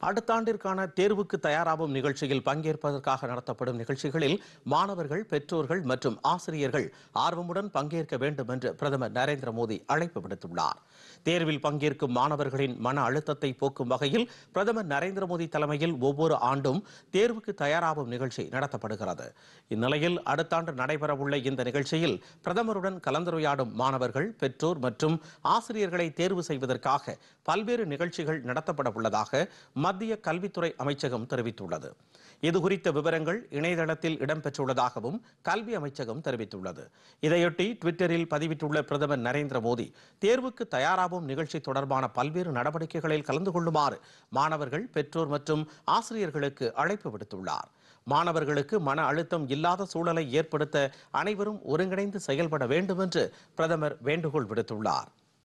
அடுத்த ஆண்டிற்கான தேர்வுக்கு தயாராகும் நிகழ்ச்சியில் பங்கேற்பதற்காக நடத்தப்படும் நிகழ்ச்சிகளில் மாணவர்கள் பெற்றோர்கள் மற்றும் ஆசிரியர்கள் ஆர்வமுடன் பங்கேற்க வேண்டும் என்று பிரதமர் நரேந்திர மோடி அழைப்பு விடுத்துள்ளார் தேர்வில் பங்கேற்கும் மாணவர்களின் மன அழுத்தத்தை போக்கும் வகையில் பிரதமர் நரேந்திர மோடி தலைமையில் ஒவ்வொரு ஆண்டும் தேர்வுக்கு தயாராகும் நிகழ்ச்சி நடத்தப்படுகிறது இந்நிலையில் அடுத்த ஆண்டு நடைபெறவுள்ள இந்த நிகழ்ச்சியில் பிரதமருடன் கலந்துரையாடும் மாணவர்கள் பெற்றோர் மற்றும் ஆசிரியர்களை தேர்வு செய்வதற்காக பல்வேறு நிகழ்ச்சிகள் நடத்தப்பட உள்ளதாக மத்திய கல்வித்துறை அமைச்சகம் தெரிவித்துள்ளது இதுகுறித்த விவரங்கள் இணையதளத்தில் இடம்பெற்றுள்ளதாகவும் கல்வி அமைச்சகம் தெரிவித்துள்ளது இதையொட்டி ட்விட்டரில் பதிவிட்டுள்ள பிரதமர் நரேந்திர மோடி தேர்வுக்கு தயாராகும் நிகழ்ச்சி தொடர்பான பல்வேறு நடவடிக்கைகளில் கலந்து கொள்ளுமாறு மாணவர்கள் பெற்றோர் மற்றும் ஆசிரியர்களுக்கு அழைப்பு விடுத்துள்ளார் மாணவர்களுக்கு மன அழுத்தம் இல்லாத சூழலை ஏற்படுத்த அனைவரும் ஒருங்கிணைந்து செயல்பட வேண்டும் என்று பிரதமர் வேண்டுகோள் விடுத்துள்ளார்